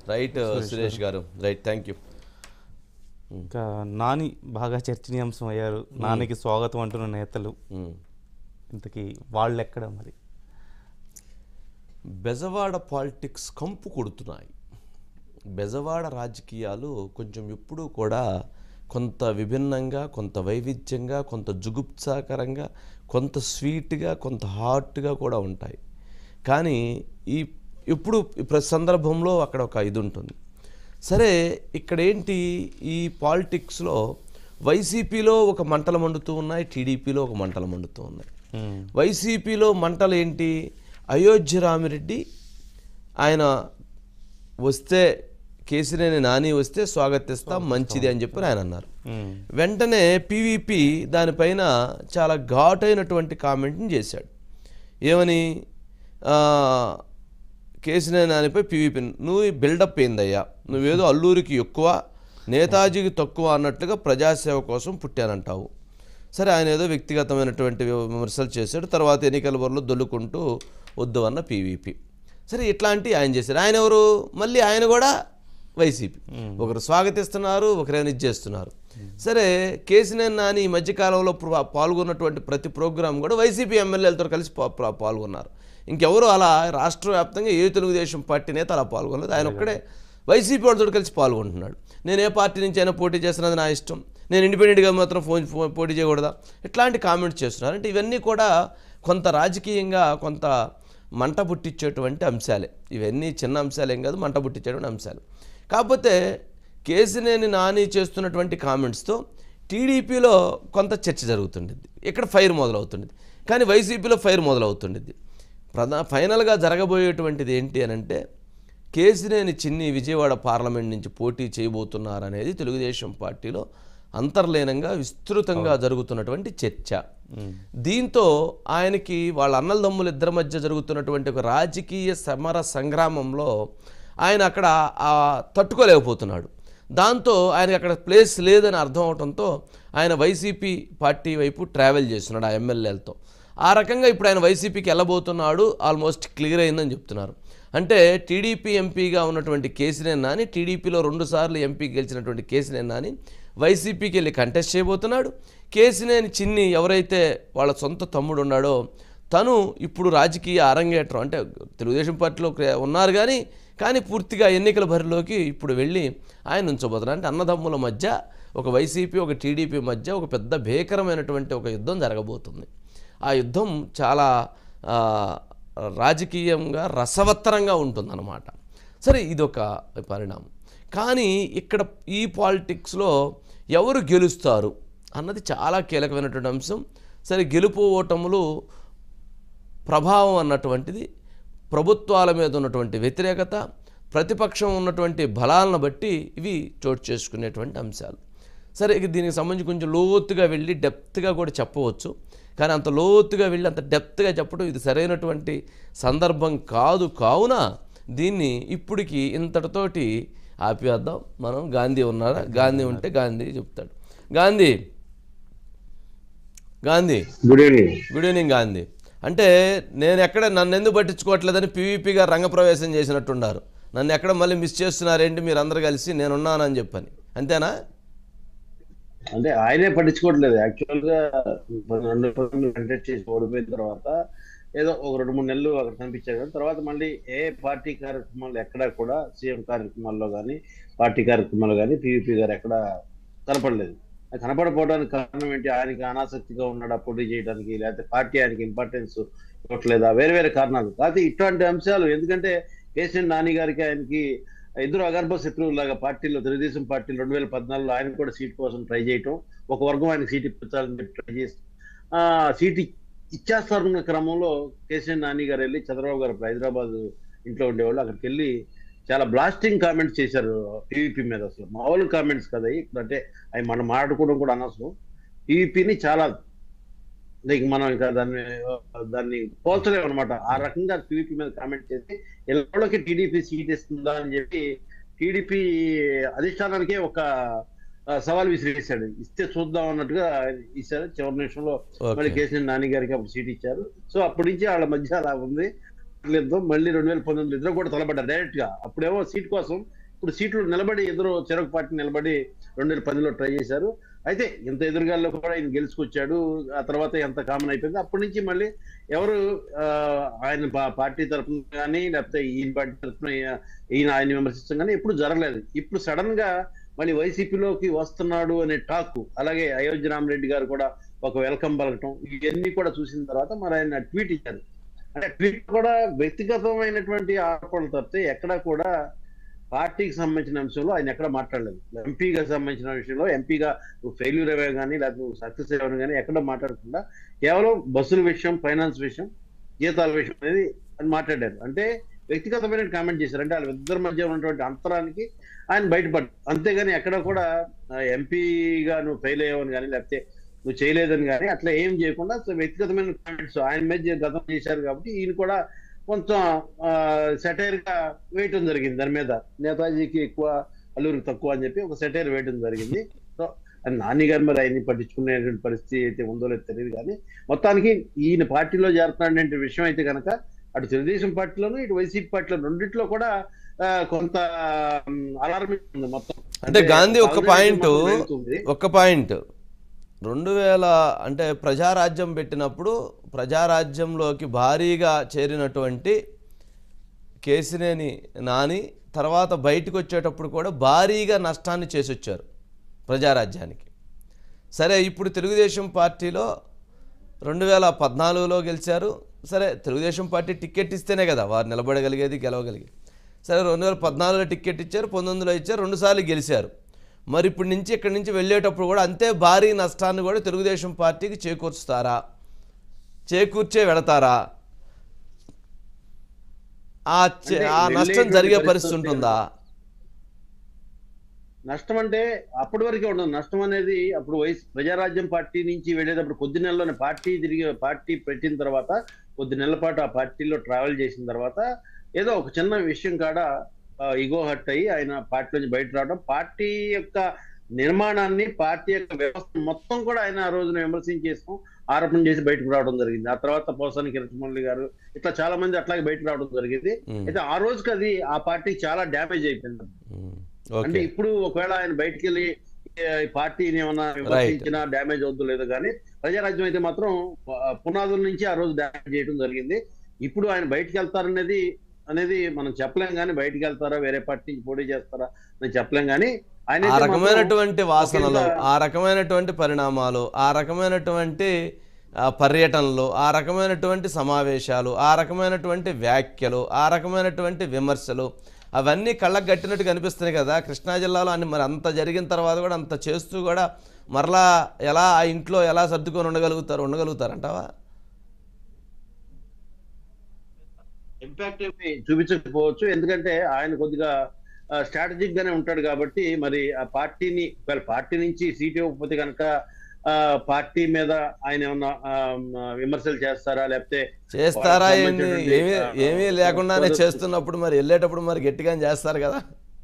Right Suresh గారు right thank you ఇంకా నాని బాగా చర్చనీయాంశం అయ్యారు నానికి స్వాగతం అంటున్న నేతలు ఇంతకీ వాళ్ళు ఎక్కడ మరి బెజవాడ పాలిటిక్స్ కంపు కొడుతున్నాయి బెజవాడ రాజకీయాలు కొంచెం ఎప్పుడూ కూడా కొంత విభిన్నంగా కొంత వైవిధ్యంగా కొంత జుగుప్సాకరంగా కొంత స్వీట్గా కొంత హాట్గా కూడా ఉంటాయి కానీ ఈ ఇప్పుడు ప్రతి సందర్భంలో అక్కడ ఒక ఇది ఉంటుంది సరే ఇక్కడ ఏంటి ఈ పాలిటిక్స్లో వైసీపీలో ఒక మంటలు మండుతూ ఉన్నాయి టీడీపీలో ఒక మంటలు మండుతూ ఉన్నాయి వైసీపీలో మంటలు ఏంటి అయోధ్య రామిరెడ్డి ఆయన వస్తే కేసీనేని నాని వస్తే స్వాగతిస్తాం మంచిది అని చెప్పి ఆయన అన్నారు వెంటనే పీవీపీ దానిపైన చాలా ఘాటైనటువంటి కామెంట్ని చేశాడు ఏమని ఆ, కేసీనేని నానిపై పీవీపీ నువ్వు ఈ బిల్డప్ ఏందయ్యా నువ్వేదో అల్లూరికి ఎక్కువ నేతాజీకి తక్కువ అన్నట్లుగా ప్రజాసేవ కోసం పుట్టానంటావు సరే ఆయన ఏదో వ్యక్తిగతమైనటువంటి విమర్శలు చేశాడు తర్వాత ఎన్నికల బరిలో దొల్లుకుంటూ వద్దు అన్న పీవీపీ సరే ఇట్లాంటి ఆయన చేశారు ఆయన ఎవరు మళ్ళీ ఆయన కూడా వైసీపీ ఒకరు స్వాగతిస్తున్నారు ఒకరేమో ఇది చేస్తున్నారు సరే కేసీనేని నాని ఈ మధ్యకాలంలో ప్ర- పాల్గొన్నటువంటి ప్రతి ప్రోగ్రాం కూడా వైసీపీ ఎమ్మెల్యేలతో కలిసి పా- పా- పాల్గొన్నారు ఇంకెవరు అలా రాష్ట్ర వ్యాప్తంగా ఏ తెలుగుదేశం పార్టీ నేత అలా పాల్గొనలేదు ఆయన ఒక్కడే వైసీపీ వాళ్ళతో కలిసి పాల్గొంటున్నాడు నేను ఏ పార్టీ నుంచి అయినా పోటీ చేస్తున్నది నా ఇష్టం నేను ఇండిపెండెంట్గా మాత్రం ఫోన్ ఫో- పోటీ చేయకూడదా ఇట్లాంటి కామెంట్స్ చేస్తున్నారు అంటే ఇవన్నీ కూడా కొంత రాజకీయంగా కొంత మంట పుట్టించేటువంటి అంశాలే ఇవన్నీ చిన్న అంశాలేం కాదు మంట పుట్టించేటువంటి అంశాలు కాకపోతే కేసినేని నాని చేస్తున్నటువంటి కామెంట్స్తో టీడీపీలో కొంత చర్చ జరుగుతుండేది ఇక్కడ ఫైర్ మొదలవుతుండేది కానీ వైసీపీలో ఫైర్ మొదలవుతుండేది ప్రధా ఫైనల్గా జరగబోయేటువంటిది ఏంటి అని అంటే కేసినేని చిన్ని విజయవాడ పార్లమెంట్ నుంచి పోటీ చేయబోతున్నారనేది తెలుగుదేశం పార్టీలో అంతర్లీనంగా విస్తృతంగా జరుగుతున్నటువంటి చర్చ దీంతో ఆయనకి వాళ్ళ అన్నలదమ్ముల ఇద్దరి మధ్య జరుగుతున్నటువంటి ఒక రాజకీయ సమర సంగ్రామంలో ఆయన అక్కడ ఆ, తట్టుకోలేకపోతున్నాడు దాంతో ఆయనకి అక్కడ ప్లేస్ లేదని అర్థం అవడంతో ఆయన వైసీపీ పార్టీ వైపు ట్రావెల్ చేస్తున్నాడు ఆ ఎమ్మెల్యేలతో ఆ రకంగా ఇప్పుడు ఆయన వైసీపీకి వెళ్ళబోతున్నాడు ఆల్మోస్ట్ క్లియర్ అయిందని చెప్తున్నారు అంటే టీడీపీ ఎంపీగా ఉన్నటువంటి కేసీనేని నాని టీడీపీలో రెండుసార్లు ఎంపీ గెలిచినటువంటి కేసీనేని నాని వైసీపీకి వెళ్ళి కంటెస్ట్ చేయబోతున్నాడు కేసీనేని చిన్ని ఎవరైతే వాళ్ళ సొంత తమ్ముడు ఉన్నాడో తను ఇప్పుడు రాజకీయ అరంగేట్రం అంటే తెలుగుదేశం పార్టీలో క్రే- ఉన్నారు కానీ కానీ పూర్తిగా ఎన్నికల బరిలోకి ఇప్పుడు వెళ్ళి ఆయన ఉంచబోతున్నారు అంటే అన్నదమ్ముల మధ్య ఒక వైసీపీ ఒక టీడీపీ మధ్య ఒక పెద్ద భీకరమైనటువంటి ఒక యుద్ధం జరగబోతుంది ఆ యుద్ధం చాలా ఆ, రాజకీయంగా రసవత్తరంగా ఉంటుందన్నమాట సరే ఇదొక పరిణామం కానీ ఇక్కడ ఈ పాలిటిక్స్లో ఎవరు గెలుస్తారు అన్నది చాలా కీలకమైనటువంటి అంశం సరే గెలుపు ఓటములు ప్రభావం అన్నటువంటిది ప్రభుత్వాల మీద ఉన్నటువంటి వ్యతిరేకత ప్రతిపక్షం ఉన్నటువంటి బలాలను బట్టి ఇవి చోటు చేసుకునేటువంటి అంశాలు సరే ఇక దీనికి సంబంధించి కొంచెం లోతుగా వెళ్ళి డెప్త్గా కూడా చెప్పవచ్చు కానీ అంత లోతుగా వెళ్ళి అంత డెప్త్గా చెప్పడం ఇది సరైనటువంటి సందర్భం కాదు కావున దీన్ని ఇప్పటికి ఇంతటితోటి ఆపివేద్దాం మనం గాంధీ ఉన్నారా గాంధీ ఉంటే గాంధీ చెప్తాడు Gandhi Gandhi good evening good evening Gandhi అంటే నేను ఎక్కడ నన్ను ఎందుకు పట్టించుకోవట్లేదని పీవీపీ గారు రంగప్రవేశం చేసినట్టున్నారు నన్ను ఎక్కడ మళ్ళీ మిస్ చేస్తున్నారేంటి మీరు అందరు కలిసి నేను ఉన్నానని చెప్పని అంతేనా అంటే ఆయనే పట్టించుకోవట్లేదు యాక్చువల్ గా మన రెండు రోజులు కంటెస్ట్ చేసి ఓడిపోయిన తర్వాత ఏదో ఒక రెండు మూడు నెలలు అక్కడ కనిపించారు కానీ తర్వాత మళ్ళీ ఏ పార్టీ కార్యక్రమాలు ఎక్కడా కూడా సీఎం కార్యక్రమాల్లో కానీ పార్టీ కార్యక్రమాలు కానీ పీవీపీ గారు ఎక్కడ కనపడలేదు అది కనపడకపోవడానికి కారణం ఏంటి ఆయనకి అనాసక్తిగా ఉన్నాడా పోటీ చేయడానికి లేకపోతే పార్టీ ఆయనకి ఇంపార్టెన్స్ ఇవ్వట్లేదా వేరే వేరే కారణాలు కాకపోతే ఇట్లాంటి అంశాలు ఎందుకంటే కేసీఆర్ నాని గారికి ఆయనకి ఇద్దరు అగర్భ శత్రువులు లాగా పార్టీలో తెలుగుదేశం పార్టీలో రెండు వేల పద్నాలుగులో ఆయన కూడా సీట్ కోసం ట్రై చేయటం ఒక వర్గం ఆయన సీట్ ఇప్పించాలని చెప్పి ట్రై చేసి ఆ సీట్ ఇచ్చేస్తారన్న క్రమంలో కేసీఆర్ నాని గారు వెళ్ళి చంద్రబాబు గారు హైదరాబాద్ ఇంట్లో ఉండేవాళ్ళు అక్కడికి వెళ్ళి చాలా బ్లాస్టింగ్ కామెంట్స్ చేశారు టీవీపీ మీద అసలు మామూలు కామెంట్స్ కదా ఇప్పుడు అంటే అవి మనం మాట్లాడుకోవడం కూడా అనవసరం టీవీపీని చాలా లైక్ మనం ఇంకా దాన్ని దాన్ని పోల్చలేము అనమాట ఆ రకంగా టీడీపీ మీద కామెంట్ చేసి ఎల్లకి టీడీపీ సీట్ ఇస్తుందా అని చెప్పి టీడీపీ అధిష్టానానికే ఒక ఆ, సవాల్ విసిరేశాడు ఇస్తే చూద్దాం అన్నట్టుగా ఇచ్చారు చివరి నిమిషంలో మళ్ళీ ఓకే కేసీఆర్ నాని గారికి అప్పుడు సీట్ ఇచ్చారు సో అప్పటి నుంచి వాళ్ళ మధ్య అలా ఉంది లేదు మళ్ళీ రెండు వేల పంతొమ్మిది ఇద్దరు కూడా తలపడ్డారు డైరెక్ట్ గా అప్పుడేమో సీట్ కోసం ఇప్పుడు సీట్లు నిలబడి ఇద్దరు చెరకు పార్టీ నిలబడి రెండు వేల పదిలో ట్రై చేశారు అయితే ఇంత ఎదురుగాల్లో కూడా ఆయన గెలుచుకొచ్చాడు ఆ తర్వాత ఎంత కామన్ అయిపోయింది అప్పటి నుంచి మళ్ళీ ఎవరు ఆ, ఆయన పా- పార్టీ తరఫున కానీ లేకపోతే ఈయన పార్టీ తరఫున ఈయన ఆయన విమర్శించడం కానీ ఎప్పుడు జరగలేదు ఇప్పుడు సడన్ గా మళ్ళీ వైసీపీలోకి వస్తున్నాడు అనే టాక్ అలాగే అయోధ్య రామరెడ్డి గారు కూడా ఒక వెల్కమ్ పలకటం ఇవన్నీ కూడా చూసిన తర్వాత మరి ఆయన ట్వీట్ ఇచ్చారు అంటే ట్వీట్ కూడా వ్యక్తిగతమైనటువంటి ఆరోపణలు తప్పితే ఎక్కడా కూడా పార్టీకి సంబంధించిన అంశంలో ఆయన ఎక్కడ మాట్లాడలేదు ఎంపీగా సంబంధించిన విషయంలో ఎంపీగా నువ్వు ఫెయిల్యూర్ అయ్యావు కానీ లేకపోతే నువ్వు సక్సెస్ అయ్యావు కానీ ఎక్కడ మాట్లాడకుండా కేవలం బస్సుల విషయం ఫైనాన్స్ విషయం జీతాల విషయం అనేది అని మాట్లాడారు అంటే వ్యక్తిగతమైన కామెంట్ చేశారు అంటే వాళ్ళ ఇద్దరి మధ్య ఉన్నటువంటి అంతరానికి ఆయన బయటపడ్డారు అంతేగాని ఎక్కడ కూడా ఆ, ఎంపీగా నువ్వు ఫెయిల్ అయ్యావని కానీ లేకపోతే నువ్వు చేయలేదని కానీ అట్లా ఏం చేయకుండా సో వ్యక్తిగతమైన కామెంట్స్ ఆయన మధ్య గతం చేశారు కాబట్టి ఈయన కూడా కొంచెం సెటైర్ గా వేయటం జరిగింది దాని మీద నేతాజీకి ఎక్కువ అల్లూరికి తక్కువ అని చెప్పి ఒక సెటైర్ వేయటం జరిగింది సో అది నాని గారు మరి ఆయన్ని పట్టించుకునేటువంటి పరిస్థితి అయితే ఉందో లేదో తెలియదు కానీ మొత్తానికి ఈయన పార్టీలో చేరుతున్నాడంటే విషయం అయితే కనుక అటు తెలుగుదేశం పార్టీలోను ఇటు వైసీపీ పార్టీలో రెండిట్లో కూడా ఆ, కొంత అలారం ఉంది మొత్తం అంటే గాంధీ ఒక already పాయింట్ మొత్తం వెళ్తుంది. ఒక్క పాయింట్ రెండు వేల అంటే ప్రజారాజ్యం పెట్టినప్పుడు ప్రజారాజ్యంలోకి భారీగా చేరినటువంటి కేసినేని నాని తర్వాత బయటకు వచ్చేటప్పుడు కూడా భారీగా నష్టాన్ని చేసి వచ్చారు ప్రజారాజ్యానికి సరే ఇప్పుడు తెలుగుదేశం పార్టీలో రెండు వేల పద్నాలుగులో గెలిచారు సరే తెలుగుదేశం పార్టీ టికెట్ ఇస్తేనే కదా వారు నిలబడగలిగేది గెలవగలిగేది సరే రెండు వేల పద్నాలుగులో టికెట్ ఇచ్చారు పంతొమ్మిదిలో ఇచ్చారు రెండుసార్లు గెలిచారు మరి ఇప్పటి నుంచి ఇక్కడి నుంచి వెళ్ళేటప్పుడు కూడా అంతే భారీ నష్టాన్ని కూడా తెలుగుదేశం పార్టీకి చేకూర్చుతారా చేకూర్చే వెళతారా ఆ చే- అంటే ఆ నష్టం వెళ్ళేటువంటి జరిగే పరిస్థితి పరిస్థితి ఉంటుందా నష్టం అంటే అప్పటి వరకే ఉండదు నష్టం అనేది అప్పుడు వైస్ ప్రజారాజ్యం పార్టీ నుంచి వెళ్ళేటప్పుడు కొద్ది నెలలోనే పార్టీ తిరిగి పార్టీ పెట్టిన తర్వాత కొద్ది నెలల పాటు ఆ పార్టీలో ట్రావెల్ చేసిన తర్వాత ఏదో ఒక చిన్న విషయం కాడ ఇగో హట్ అయ్యి ఆయన పార్టీ నుంచి బయట రావడం పార్టీ యొక్క నిర్మాణాన్ని పార్టీ యొక్క వ్యవస్థ మొత్తం కూడా ఆయన ఆ రోజున విమర్శించేసాం ఆరోపణ చేసి బయటకు రావడం జరిగింది ఆ తర్వాత పోసాని కిరటమల్లి గారు ఇట్లా చాలా మంది అట్లాగే బయటకు రావడం జరిగింది ఉమ్, అయితే ఆ రోజుకి అది ఆ పార్టీ చాలా డ్యామేజ్ అయిపోయింది ఉమ్, అంటే ఓకే ఇప్పుడు ఒకవేళ ఆయన బయటికి వెళ్ళి ఏ, పార్టీని ఏమన్నా విమర్శించినా డ్యామేజ్ అవుతుందో లేదో కానీ ప్రజారాజ్యం అయితే మాత్రం ఆ, పునాదుల నుంచి ఆ రోజు డ్యామేజ్ చేయడం జరిగింది ఇప్పుడు ఆయన బయటికి వెళ్తారనేది అనేది మనం చెప్పలేం కానీ బయటికి వెళ్తారా వేరే పార్టీ నుంచి పోటీ చేస్తారా అని చెప్పలేం కానీ ఆయన ఆ అయితే మాత్రం రకమైనటువంటి వాసనలు ఒకంత- ఆ రకమైనటువంటి పరిణామాలు ఆ రకమైనటువంటి ఆ, పర్యటనలు ఆ రకమైనటువంటి సమావేశాలు ఆ రకమైనటువంటి వ్యాఖ్యలు ఆ రకమైనటువంటి విమర్శలు అవన్నీ కళ్ళకు కట్టినట్టు కనిపిస్తున్నాయి కదా కృష్ణా జిల్లాలో అన్ని మరి అంత జరిగిన తర్వాత కూడా అంత చేస్తూ కూడా మరలా ఎలా ఆ ఇంట్లో ఎలా సర్దుకొని ఉండగలుగుతారు ఉండగలుగుతారంటావా ఇంపాక్ట్ ఏమి చూపించకపోవచ్చు ఎందుకంటే ఆయన కొద్దిగా స్ట్రాటజిక్ గానే ఉంటాడు కాబట్టి మరి ఆ పార్టీని ఒకవేళ పార్టీ నుంచి సీట్ ఇవ్వకపోతే కనుక ఆ, పార్టీ మీద ఆయన ఏమన్నా ఆ, విమర్శలు చేస్తారా లేకపోతే చేస్తారా వాళ్ళకి ఏంది సంబంధించినటువంటి, ఏమీ ఆ, ఏమీ లేకుండానే సోదరు- చేస్తున్నప్పుడు మరి వెళ్ళేటప్పుడు మరి గట్టిగానే చేస్తారు కదా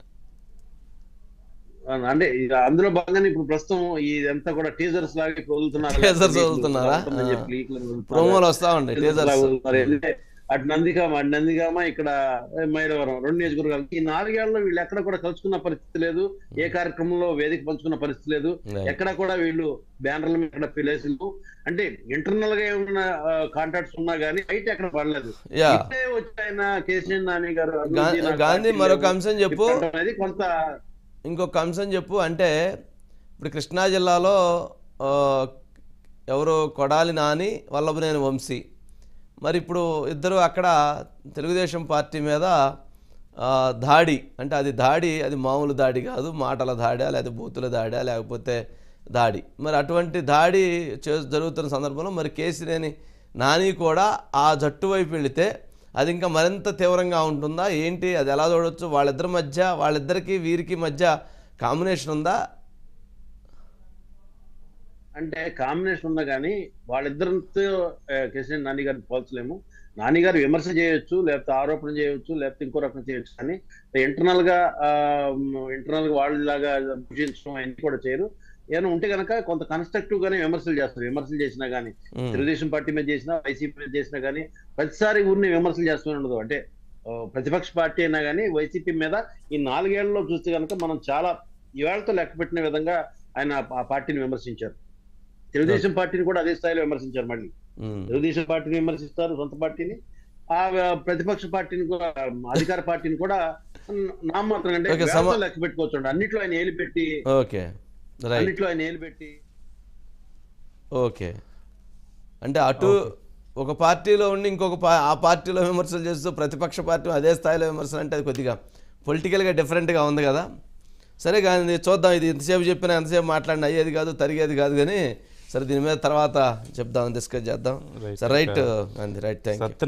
ఆ, అంటే ఇది అందులో భాగంగానే ఇప్పుడు ప్రస్తుతం ఇదంతా కూడా టీజర్స్ లాగా ఇప్పుడు వదులుతున్నారు Teasers వదులుతున్నారా? వదులుతామని ఆ. చెప్పి leak లు వదులుతున్నారు. ప్రోమోలు వస్తా ఉంటాయి Teasers టీజర్స్ లాగా వదులుతున్నారు. ఎందుకంటే అటు నందిగామ అటు నందిగామ ఇక్కడ మైలవరం రెండు నియోజకవర్గాలు ఈ నాలుగేళ్లలో వీళ్ళు ఎక్కడ కూడా కలుసుకున్న పరిస్థితి లేదు ఏ కార్యక్రమంలో వేదిక పంచుకున్న పరిస్థితి లేదు ఎక్కడ కూడా వీళ్ళు బ్యానర్ల మీద ఎక్కడ ప్లేసులు అంటే ఇంటర్నల్ గా ఏమన్నా కాంటాక్ట్స్ ఉన్నా గానీ బయట ఎక్కడ పడలేదు యా ఇప్పుడే వచ్చి ఆయన కేసీఆర్ నాని గారు గా- అభివృద్ధి నాకు గాంధీ పార్టీ మరొక లేదు అంశం చెప్పు అనేది కొంత ఇంకొక అంశం చెప్పు అంటే ఇప్పుడు కృష్ణా జిల్లాలో ఆ, ఎవరు కొడాలి నాని వల్లభనేని వంశీ మరి ఇప్పుడు ఇద్దరు అక్కడ తెలుగుదేశం పార్టీ మీద ఆ, దాడి అంటే అది దాడి అది మామూలు దాడి కాదు మాటల దాడా లేదా బూతుల దాడా లేకపోతే దాడి మరి అటువంటి దాడి చే జరుగుతున్న సందర్భంలో మరి కేసినేని నాని కూడా ఆ జట్టు వైపు వెళితే అది ఇంకా మరింత తీవ్రంగా ఉంటుందా ఏంటి అది ఎలా చూడొచ్చు వాళ్ళిద్దరి మధ్య వాళ్ళిద్దరికి వీరికి మధ్య కాంబినేషన్ ఉందా అంటే కాంబినేషన్ ఉన్నా కానీ వాళ్ళిద్దరితో కేసీఆర్ నాని గారిని పోల్చలేము నాని గారు విమర్శ చేయొచ్చు లేకపోతే ఆరోపణ చేయొచ్చు లేకపోతే ఇంకో రకం చేయొచ్చు కానీ ఇంటర్నల్ గా ఇంటర్నల్ గా వాళ్ళలాగా భుజించడం అవన్నీ కూడా చేయరు ఏమైనా ఉంటే కనుక కొంత కన్స్ట్రక్టివ్ గానే విమర్శలు చేస్తారు విమర్శలు చేసినా కానీ ఉమ్, తెలుగుదేశం పార్టీ మీద చేసినా వైసీపీ మీద చేసినా కానీ ప్రతిసారి ఊరిని విమర్శలు చేస్తూనే ఉండదు అంటే ఆ, ప్రతిపక్ష పార్టీ అయినా కానీ వైసీపీ మీద ఈ నాలుగేళ్లలో చూస్తే కనుక మనం చాలా ఈవేళతో లెక్క పెట్టిన విధంగా ఆయన ఆ పార్టీని విమర్శించారు తెలుగుదేశం పార్టీని కూడా అదే స్థాయిలో విమర్శించారు మళ్ళీ ఉమ్, తెలుగుదేశం పార్టీని విమర్శిస్తారు సొంత పార్టీని ఆ ఆ, ప్రతిపక్ష పార్టీని కూడా అధికార పార్టీని కూడా నామమాత్రం అంటే Okay, వేలతో సమ- లెక్క పెట్టుకోవచ్చు అన్నిట్లో ఆయన ఏలు పెట్టి ఓకే రైట్ అన్నిట్లో ఆయన ఏలు పెట్టి ఓకే అంటే అటు ఒక పార్టీలో ఉండి ఇంకొక పా ఆ పార్టీలో విమర్శలు చేస్తూ ప్రతిపక్ష పార్టీ అదే స్థాయిలో విమర్శలు అంటే అది కొద్దిగా పొలిటికల్గా డిఫరెంట్గా ఉంది కదా సరే కానీ చూద్దాం ఇది ఎంతసేపు చెప్పినా ఎంతసేపు మాట్లాడినా అయ్యేది కాదు తరిగేది కాదు కానీ సరే దీని మీద తర్వాత చెప్దాం డిస్కస్ చేద్దాం Right. సరే రైట్ అంది రైట్ థ్యాంక్ యూ సత్య